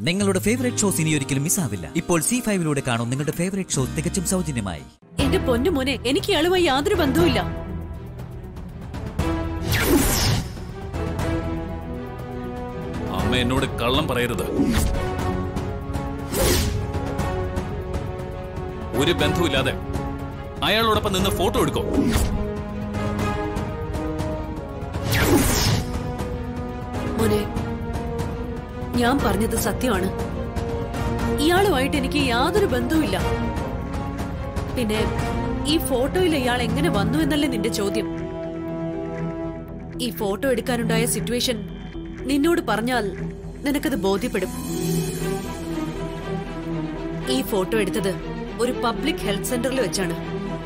നിങ്ങളുടെ favourite shows ഇനി ഒരിക്കലും മിസ്സാവില്ല ഇപ്പോൾ സി ഫൈവിലൂടെ കാണും നിങ്ങളുടെ ഫേവറേറ്റ് ഷോ തികച്ചും സൗജന്യമായി എന്റെ പൊന്നു മോനെ എനിക്ക് ഇയാളുമായി യാതൊരു ബന്ധവുമില്ല അമ്മ എന്നോട് കള്ളം പറയരുത് ഒരു ബന്ധവുമില്ലാതെ അയാളോടൊപ്പം നിന്ന് ഫോട്ടോ എടുക്കോ മോനെ ഞാൻ പറഞ്ഞത് സത്യമാണ് ഇയാളുമായിട്ട് എനിക്ക് യാതൊരു ബന്ധവുമില്ല പിന്നെ ഈ ഫോട്ടോയിൽ ഇയാൾ എങ്ങനെ വന്നു എന്നല്ലേ നിന്റെ ചോദ്യം ഈ ഫോട്ടോ എടുക്കാനുണ്ടായ സിറ്റുവേഷൻ നിന്നോട് പറഞ്ഞാൽ നിനക്കത് ബോധ്യപ്പെടും ഈ ഫോട്ടോ എടുത്തത് ഒരു പബ്ലിക് ഹെൽത്ത് സെന്ററിൽ വെച്ചാണ്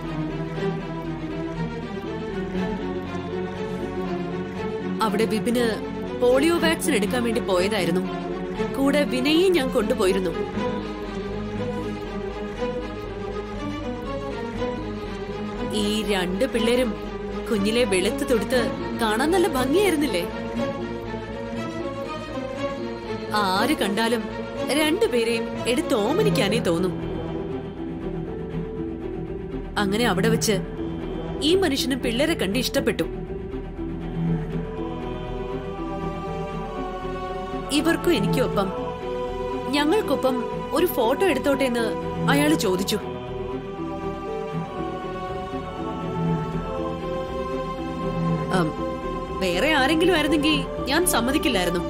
അവിടെ ബിബിന് പോളിയോ വാക്സിൻ എടുക്കാൻ വേണ്ടി പോയതായിരുന്നു കൂടെ വിനയും ഞാൻ കൊണ്ടുപോയിരുന്നു ഈ രണ്ട് പിള്ളേരും കുഞ്ഞിലെ വെളുത്ത് തൊടുത്ത് കാണാൻ നല്ല ഭംഗിയായിരുന്നില്ലേ ആര് കണ്ടാലും രണ്ടുപേരെയും എടുത്ത് ഓമനിക്കാനേ തോന്നും അങ്ങനെ അവിടെ വെച്ച് ഈ മനുഷ്യന് പിള്ളേരെ കണ്ട് ഇഷ്ടപ്പെട്ടു ഇവർക്കും എനിക്കും ഒപ്പം ഞങ്ങൾക്കൊപ്പം ഒരു ഫോട്ടോ എടുത്തോട്ടെ എന്ന് അയാൾ ചോദിച്ചു ഉം, വേറെ ആരെങ്കിലും ആയിരുന്നെങ്കിൽ ഞാൻ സമ്മതിക്കില്ലായിരുന്നു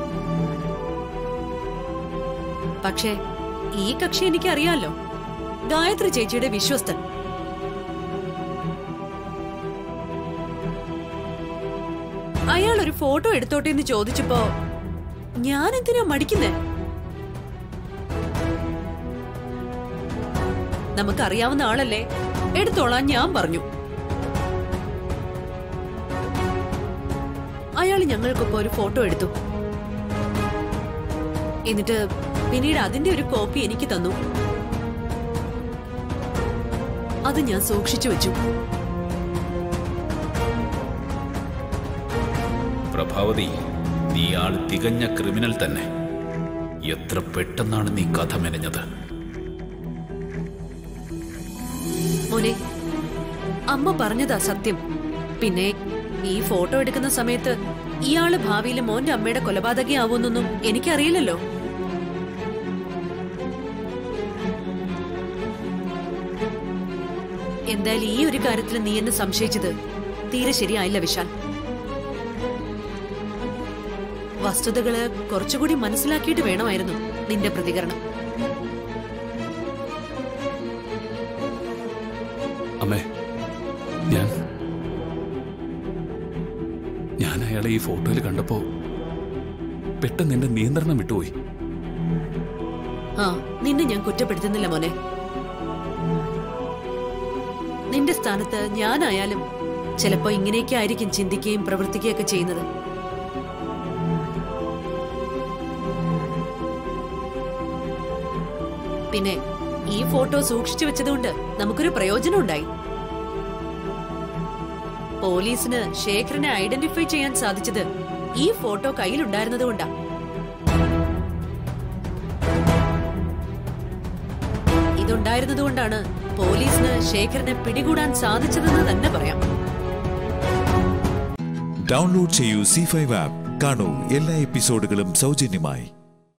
പക്ഷേ ഈ കക്ഷി എനിക്ക് അറിയാലോ ഗായത്രി ചേച്ചിയുടെ വിശ്വസ്തൻ അയാൾ ഒരു ഫോട്ടോ എടുത്തോട്ടെ എന്ന് ചോദിച്ചപ്പോ ഞാൻ എന്തിനാ മടിക്കുന്നേ നമുക്കറിയാവുന്ന ആളല്ലേ എടുത്തോളാൻ ഞാൻ പറഞ്ഞു അയാൾ ഞങ്ങൾക്കൊപ്പം ഒരു ഫോട്ടോ എടുത്തു എന്നിട്ട് പിന്നീട് അതിന്റെ ഒരു കോപ്പി എനിക്ക് തന്നു അത് ഞാൻ സൂക്ഷിച്ചു വെച്ചു പ്രഭാവതി നീ ആൾ തികഞ്ഞ ക്രിമിനൽ തന്നെ എത്ര പെട്ടെന്നാണ് നീ കഥ മെനഞ്ഞത് മോനെ അമ്മ പറഞ്ഞതാ സത്യം പിന്നെ ഈ ഫോട്ടോ എടുക്കുന്ന സമയത്ത് ഇയാള് ഭാവിയിൽ മോന്റെ അമ്മയുടെ കൊലപാതകയാവുന്നൊന്നും എനിക്കറിയില്ലല്ലോ എന്തായാലും ഈ ഒരു കാര്യത്തിൽ നീ എന്നെ സംശയിച്ചത് തീരെ ശരിയായില്ല വിശാൽ വസ്തുതകള് കുറച്ചുകൂടി മനസ്സിലാക്കിയിട്ട് വേണമായിരുന്നു നിന്റെ പ്രതികരണം അമ്മേ ഞാൻ ഞാൻ അയാളെ ഈ ഫോട്ടോയിൽ കണ്ടപ്പോ പെട്ടെന്ന് എന്റെ നിയന്ത്രണം വിട്ടുപോയി ആ നിന്നെ ഞാൻ കുറ്റപ്പെടുത്തുന്നില്ല മോനെ നിന്റെ സ്ഥാനത്ത് ഞാനായാലും ചിലപ്പോ ഇങ്ങനെയൊക്കെ ആയിരിക്കും ചിന്തിക്കുകയും പ്രവർത്തിക്കുകയൊക്കെ ചെയ്യുന്നത് പിന്നെ ഈ ഫോട്ടോ സൂക്ഷിച്ചു വെച്ചതുകൊണ്ട് നമുക്കൊരു പ്രയോജനം ഉണ്ടായി പോലീസിന് ശേഖരനെ ഐഡന്റിഫൈ ചെയ്യാൻ സാധിച്ചത് ഈ ഫോട്ടോ കയ്യിലുണ്ടായിരുന്നതുകൊണ്ടാ ഇതുണ്ടായിരുന്നതുകൊണ്ടാണ് പോലീസിന് ശേഖരനെ പിടികൂടാൻ സാധിച്ചതെന്ന് തന്നെ പറയാം ഡൗൺലോഡ് ചെയ്യൂ സി ഫൈവ് ആപ്പ് കാണൂ എല്ലാ എപ്പിസോഡുകളും സൗജന്യമായി